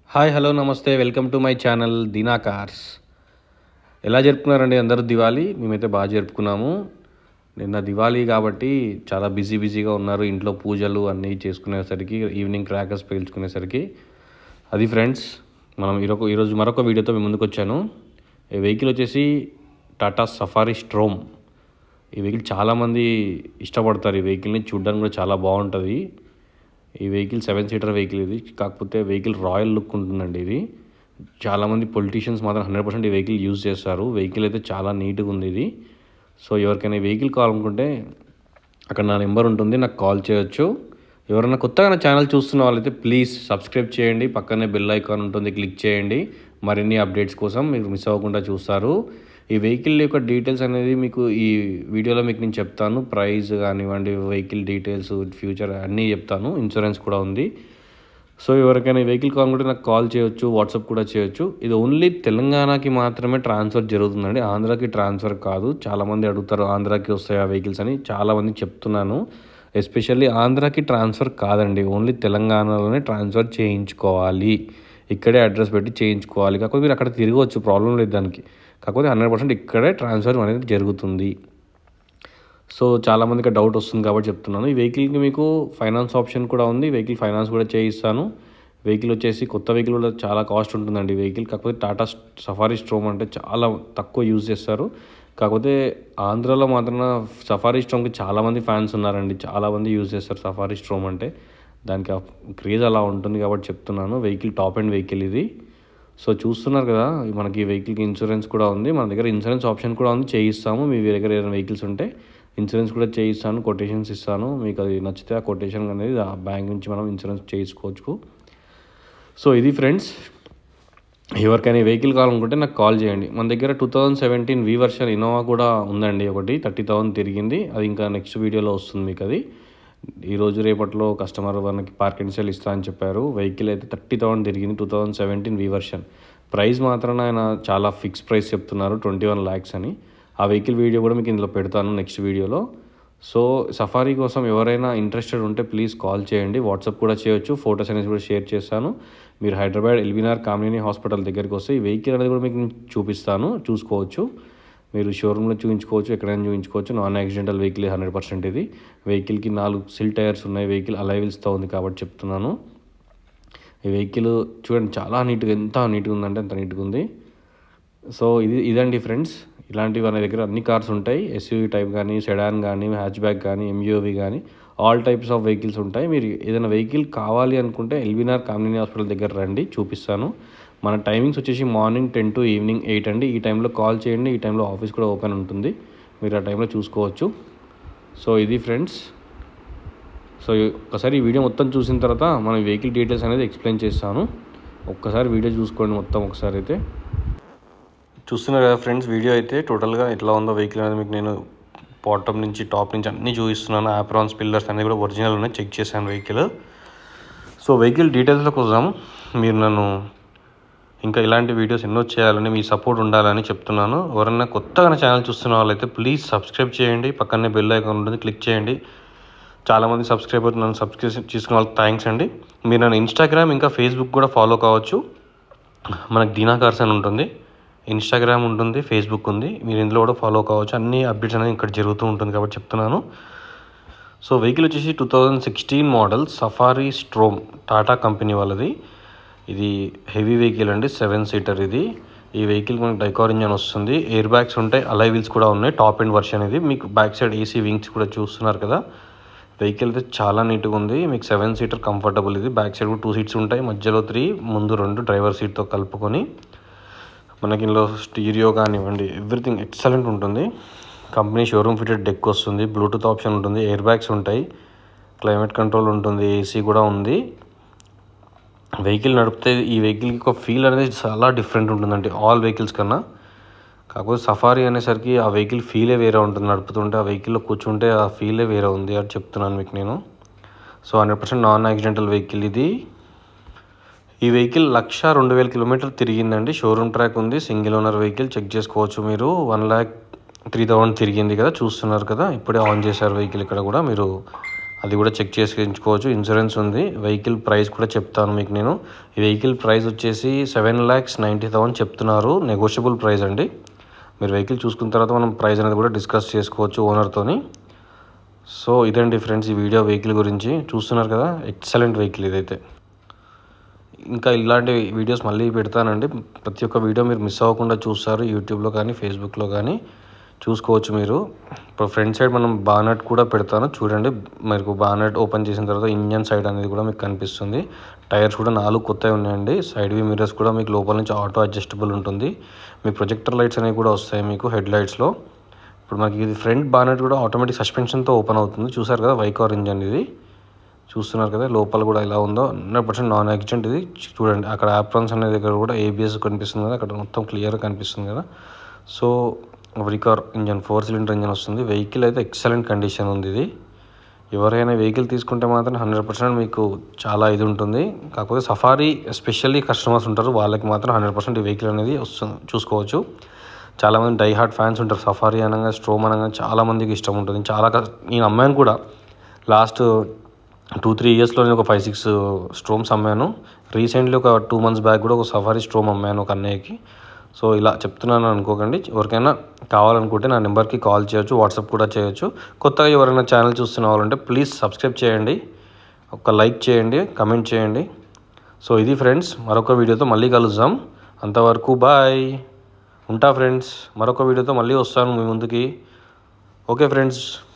hi hello నమస్తే welcome to my channel Deena cars ఎలా జరుపుకున్నారండి అందరూ దివాళీ మేమైతే బాగా జరుపుకున్నాము నిన్న దివాళీ కాబట్టి చాలా బిజీ బిజీగా ఉన్నారు ఇంట్లో పూజలు అన్నీ చేసుకునేసరికి ఈవినింగ్ క్రాకర్స్ పేల్చుకునేసరికి అది ఫ్రెండ్స్ మనం ఈరోజు ఈరోజు మరొక వీడియోతో మేము ముందుకు వచ్చాను ఈ వెహికల్ వచ్చేసి టాటా సఫారీ స్ట్రోమ్ ఈ వెహికల్ చాలామంది ఇష్టపడతారు ఈ వెహికల్ని చూడడానికి కూడా చాలా బాగుంటుంది ఈ వెహికల్ సెవెన్ సీటర్ వెహికల్ ఇది కాకపోతే వెహికల్ రాయల్ లుక్ ఉంటుందండి ఇది చాలామంది పొలిటీషియన్స్ మాత్రం హండ్రెడ్ పర్సెంట్ ఈ వెహికల్ యూజ్ చేస్తారు వెహికల్ అయితే చాలా నీట్గా ఉంది ఇది సో ఎవరికైనా ఈ వెహికల్ కావాలనుకుంటే అక్కడ నా నెంబర్ ఉంటుంది నాకు కాల్ చేయొచ్చు ఎవరైనా కొత్తగా నా ఛానల్ చూస్తున్న వాళ్ళైతే ప్లీజ్ సబ్స్క్రైబ్ చేయండి పక్కనే బెల్ ఐకాన్ ఉంటుంది క్లిక్ చేయండి మరిన్ని అప్డేట్స్ కోసం మీరు మిస్ అవ్వకుండా చూస్తారు ఈ వెహికల్ యొక్క డీటెయిల్స్ అనేది మీకు ఈ వీడియోలో మీకు నేను చెప్తాను ప్రైస్ కానివ్వండి వెహికల్ డీటెయిల్స్ ఫ్యూచర్ అన్నీ చెప్తాను ఇన్సూరెన్స్ కూడా ఉంది సో ఎవరికైనా ఈ వెహికల్ కావాలనుకుంటే నాకు కాల్ చేయొచ్చు వాట్సాప్ కూడా చేయొచ్చు ఇది ఓన్లీ తెలంగాణకి మాత్రమే ట్రాన్స్ఫర్ జరుగుతుందండి ఆంధ్రాకి ట్రాన్స్ఫర్ కాదు చాలామంది అడుగుతారు ఆంధ్రాకి వస్తాయి ఆ వెహికల్స్ అని చాలామంది చెప్తున్నాను ఎస్పెషల్లీ ఆంధ్రాకి ట్రాన్స్ఫర్ కాదండి ఓన్లీ తెలంగాణలోనే ట్రాన్స్ఫర్ చేయించుకోవాలి ఇక్కడే అడ్రస్ పెట్టి చేయించుకోవాలి కాకపోతే మీరు అక్కడ తిరగవచ్చు ప్రాబ్లం లేదు దానికి కాకపోతే హండ్రెడ్ పర్సెంట్ ఇక్కడే ట్రాన్స్ఫర్ అనేది జరుగుతుంది సో చాలామందికి డౌట్ వస్తుంది కాబట్టి చెప్తున్నాను ఈ వెహికల్కి మీకు ఫైనాన్స్ ఆప్షన్ కూడా ఉంది వెహికల్ ఫైనాన్స్ కూడా చేయిస్తాను వెహికల్ వచ్చేసి కొత్త వెహికల్ కూడా చాలా కాస్ట్ ఉంటుందండి వెహికల్ కాకపోతే టాటా సఫారీ స్ట్రోమ్ అంటే చాలా తక్కువ యూజ్ చేస్తారు కాకపోతే ఆంధ్రాలో మాత్రం సఫారీ స్ట్రోమ్కి చాలామంది ఫ్యాన్స్ ఉన్నారండి చాలామంది యూజ్ చేస్తారు సఫారీ స్ట్రోమ్ అంటే దానికి క్రేజ్ అలా ఉంటుంది కాబట్టి చెప్తున్నాను వెహికల్ టాప్ అండ్ వెహికల్ ఇది సో చూస్తున్నారు కదా మనకి ఈ వెహికల్కి ఇన్సూరెన్స్ కూడా ఉంది మన దగ్గర ఇన్సూరెన్స్ ఆప్షన్ కూడా ఉంది చేయిస్తాము మీ దగ్గర ఏదైనా వెహికల్స్ ఉంటే ఇన్సూరెన్స్ కూడా చేయిస్తాను కొటేషన్స్ ఇస్తాను మీకు అది నచ్చితే ఆ కొటేషన్ అనేది ఆ బ్యాంక్ నుంచి మనం ఇన్సూరెన్స్ చేయించుకోవచ్చు సో ఇది ఫ్రెండ్స్ ఎవరికైనా ఈ వెహికల్ కావాలనుకుంటే నాకు కాల్ చేయండి మన దగ్గర two thousand seventeen V version Innova కూడా ఉందండి ఒకటి థర్టీ థౌసండ్ తిరిగింది అది ఇంకా నెక్స్ట్ వీడియోలో వస్తుంది మీకు అది ఈరోజు రేపట్లో కస్టమర్ మనకి పార్క్ అండ్ సేల్ ఇస్తా అని చెప్పారు వెహికల్ అయితే థర్టీ థౌసండ్ తిరిగింది two thousand seventeen V version price మాత్రం ఆయన చాలా ఫిక్స్ ప్రైస్ చెప్తున్నారు ట్వంటీ వన్ ల్యాక్స్ అని ఆ వెహికల్ వీడియో కూడా మీకు ఇందులో పెడతాను నెక్స్ట్ వీడియోలో సో సఫారీ కోసం ఎవరైనా ఇంట్రెస్టెడ్ ఉంటే ప్లీజ్ కాల్ చేయండి వాట్సాప్ కూడా చేయొచ్చు ఫొటోస్ అనేది కూడా షేర్ చేస్తాను మీరు హైదరాబాద్ ఎల్బీనార్ కామినీ హాస్పిటల్ దగ్గరికి వస్తే ఈ వెహికల్ అనేది కూడా మీకు నేను చూపిస్తాను చూసుకోవచ్చు మీరు షోరూంలో చూపించుకోవచ్చు ఎక్కడైనా చూపించుకోవచ్చు non accidental vehicle hundred percent ఇది వెహికల్కి నాలుగు సిల్ టైర్స్ ఉన్నాయి వెహికల్ అలైవిల్స్తో ఉంది కాబట్టి చెప్తున్నాను ఈ వెహికల్ చూడండి చాలా నీట్గా ఎంత నీట్గా ఉందంటే అంత నీట్గా ఉంది సో ఇది ఇదండి ఫ్రెండ్స్ ఇలాంటివి మన దగ్గర అన్ని కార్స్ ఉంటాయి ఎస్యూవీ టైప్ కానీ సెడాన్ కానీ హ్యాచ్ బ్యాక్ కానీ ఎంయూవీ కానీ ఆల్ టైప్స్ ఆఫ్ వెహికల్స్ ఉంటాయి మీరు ఏదైనా వెహికల్ కావాలి అనుకుంటే ఎల్బీనార్ కామినీ హాస్పిటల్ దగ్గర రండి చూపిస్తాను మన టైమింగ్స్ వచ్చేసి morning ten to evening eight అండి ఈ టైంలో కాల్ చేయండి ఈ టైంలో ఆఫీస్ కూడా ఓపెన్ ఉంటుంది మీరు ఆ టైంలో చూసుకోవచ్చు సో ఇది ఫ్రెండ్స్ సో ఒకసారి ఈ వీడియో మొత్తం చూసిన తర్వాత మనం వెహికల్ డీటెయిల్స్ అనేది ఎక్స్ప్లెయిన్ చేస్తాను ఒక్కసారి వీడియో చూసుకోండి మొత్తం ఒకసారి అయితే చూస్తున్నారు కదా ఫ్రెండ్స్ వీడియో అయితే టోటల్గా ఎట్లా ఉందో వెహికల్ అనేది మీకు నేను బాటమ్ నుంచి టాప్ నుంచి అన్నీ చూపిస్తున్నాను యాప్రాన్స్ పిల్లర్స్ అనేది కూడా ఒరిజినల్ ఉన్నాయి చెక్ చేశాను వెహికల్ సో వెహికల్ డీటెయిల్స్లోకి వద్దాం మీరు నన్ను ఇంకా ఇలాంటి వీడియోస్ ఎన్నో చేయాలని మీ సపోర్ట్ ఉండాలని చెప్తున్నాను ఎవరైనా కొత్తగా నా ఛానల్ చూస్తున్న వాళ్ళైతే ప్లీజ్ సబ్స్క్రైబ్ చేయండి పక్కనే బెల్ ఐకాన్ ఉంటుంది క్లిక్ చేయండి చాలామంది సబ్స్క్రైబర్ నన్ను సబ్స్క్రైబ్ చేసుకున్న వాళ్ళకి థ్యాంక్స్ అండి మీరు నన్ను ఇన్స్టాగ్రామ్ ఇంకా ఫేస్బుక్ కూడా ఫాలో కావచ్చు మనకు దీనా కార్స్ అని ఉంటుంది ఇన్స్టాగ్రామ్ ఉంటుంది ఫేస్బుక్ ఉంది మీరు ఇందులో కూడా ఫాలో కావచ్చు అన్ని అప్డేట్స్ అనేది ఇక్కడ జరుగుతూ ఉంటుంది కాబట్టి చెప్తున్నాను సో వెహికల్ వచ్చేసి two thousand sixteen model Safari Storm Tata company వాళ్ళది ఇది హెవీ వెహికల్ అండి సెవెన్ సీటర్ ఇది ఈ వెహికల్ మనకి డైకార్ ఇంజన్ వస్తుంది ఎయిర్ బ్యాగ్స్ ఉంటాయి అలై వీల్స్ కూడా ఉన్నాయి టాప్ ఎండ్ వర్షన్ ఇది మీకు బ్యాక్ సైడ్ ఏసీ వింగ్స్ కూడా చూస్తున్నారు కదా వెహికల్ అయితే చాలా నీట్గా ఉంది మీకు సెవెన్ సీటర్ కంఫర్టబుల్ ఇది బ్యాక్ సైడ్ కూడా టూ సీట్స్ ఉంటాయి మధ్యలో త్రీ ముందు రెండు డ్రైవర్ సీట్తో కలుపుకొని మనకి ఇందులో స్టీరియో కానివ్వండి ఎవ్రీథింగ్ ఎక్సలెంట్ ఉంటుంది కంపెనీ షోరూమ్ ఫిటెడ్ డెక్ వస్తుంది బ్లూటూత్ ఆప్షన్ ఉంటుంది ఎయిర్ బ్యాగ్స్ ఉంటాయి క్లైమేట్ కంట్రోల్ ఉంటుంది ఏసీ కూడా ఉంది వెహికల్ నడిపితే ఈ వెహికల్కి ఒక ఫీల్ అనేది చాలా డిఫరెంట్ ఉంటుందండి ఆల్ వెహికల్స్ కన్నా కాకపోతే సఫారీ అనేసరికి ఆ వెహికల్ ఫీలే వేరే ఉంటుంది నడుపుతుంటే ఆ వెహికల్లో కూర్చుంటే ఆ ఫీలే వేరే ఉంది అని చెప్తున్నాను మీకు నేను so hundred percent non accidental vehicle ఇది ఈ వెహికల్ లక్ష రెండు వేల కిలోమీటర్ తిరిగిందండి షోరూమ్ ట్రాక్ ఉంది సింగిల్ ఓనర్ వెహికల్ చెక్ చేసుకోవచ్చు మీరు వన్ ల్యాక్ త్రీ థౌసండ్ తిరిగింది కదా చూస్తున్నారు కదా ఇప్పుడే ఆన్ చేశారు వెహికల్ ఇక్కడ కూడా మీరు అది కూడా చెక్ చేసుకుంచుకోవచ్చు ఇన్సూరెన్స్ ఉంది వెహికల్ ప్రైస్ కూడా చెప్తాను మీకు నేను ఈ వెహికల్ ప్రైస్ వచ్చేసి సెవెన్ ల్యాక్స్ నైంటీ థౌసండ్ చెప్తున్నారు నెగోషియబుల్ ప్రైస్ అండి మీరు వెహికల్ చూసుకున్న తర్వాత మనం ప్రైస్ అనేది కూడా డిస్కస్ చేసుకోవచ్చు ఓనర్తోని సో ఇదండి ఫ్రెండ్స్ ఈ వీడియో వెహికల్ గురించి చూస్తున్నారు కదా ఎక్సలెంట్ వెహికల్ ఇదైతే ఇంకా ఇలాంటి వీడియోస్ మళ్ళీ పెడతానండి ప్రతి ఒక్క వీడియో మీరు మిస్ అవ్వకుండా చూస్తారు యూట్యూబ్లో కానీ ఫేస్బుక్లో కానీ చూసుకోవచ్చు మీరు ఇప్పుడు ఫ్రంట్ సైడ్ మనం బానట్ కూడా పెడతాను చూడండి మీకు బానట్ ఓపెన్ చేసిన తర్వాత ఇంజన్ సైడ్ అనేది కూడా మీకు కనిపిస్తుంది టైర్స్ కూడా నాలుగు కొత్తవి ఉన్నాయండి సైడ్ వి మిర్రర్స్ కూడా మీకు లోపల నుంచి ఆటో అడ్జస్టబుల్ ఉంటుంది మీ ప్రొజెక్టర్ లైట్స్ అనేవి కూడా వస్తాయి మీకు హెడ్ లైట్స్లో ఇప్పుడు మనకి ఇది ఫ్రంట్ బానెట్ కూడా ఆటోమేటిక్ సస్పెన్షన్తో ఓపెన్ అవుతుంది చూసారు కదా వైకార్ ఇంజన్ ఇది చూస్తున్నారు కదా లోపల కూడా ఎలా ఉందో హండ్రెడ్ పర్సెంట్ నాన్ యాక్సిడెంట్ ఇది చూడండి అక్కడ యాప్రాన్స్ అనే దగ్గర కూడా ఏబిఎస్ కనిపిస్తుంది కదా అక్కడ మొత్తం క్లియర్గా కనిపిస్తుంది కదా సో రికార్ ఇంజన్ ఫోర్ సిలిండర్ ఇంజన్ వస్తుంది వెహికల్ అయితే ఎక్సలెంట్ కండిషన్ ఉంది ఇది ఎవరైనా వెహికల్ తీసుకుంటే మాత్రం హండ్రెడ్ పర్సెంట్ మీకు చాలా ఇది ఉంటుంది కాకపోతే సఫారీ ఎస్పెషల్లీ కస్టమర్స్ ఉంటారు వాళ్ళకి మాత్రం హండ్రెడ్ పర్సెంట్ ఈ వెహికల్ అనేది వస్తుంది చూసుకోవచ్చు చాలామంది డై హార్ట్ ఫ్యాన్స్ ఉంటారు సఫారీ అనగా స్ట్రోమ్ అనగా చాలామందికి ఇష్టం ఉంటుంది చాలా కస్- నేను అమ్మాను కూడా లాస్ట్ టూ త్రీ ఇయర్స్లో నేను ఒక ఫైవ్ సిక్స్ స్ట్రోమ్స్ అమ్మాను రీసెంట్లీ ఒక టూ మంత్స్ బ్యాక్ కూడా ఒక సఫారీ స్ట్రోమ్ అమ్మాను ఒక అన్నయ్యకి సో ఇలా చెప్తున్నాను అనుకోకండి ఎవరికైనా కావాలనుకుంటే నా నెంబర్కి కాల్ చేయొచ్చు వాట్సాప్ కూడా చేయొచ్చు కొత్తగా ఎవరైనా ఛానల్ చూస్తున్న వాళ్ళంటే ప్లీజ్ సబ్స్క్రైబ్ చేయండి ఒక లైక్ చేయండి కమెంట్ చేయండి సో ఇది ఫ్రెండ్స్ మరొక వీడియోతో మళ్ళీ కలుద్దాం అంతవరకు బాయ్ ఉంటా ఫ్రెండ్స్ మరొక వీడియోతో మళ్ళీ వస్తాను మీ ముందుకి ఓకే ఫ్రెండ్స్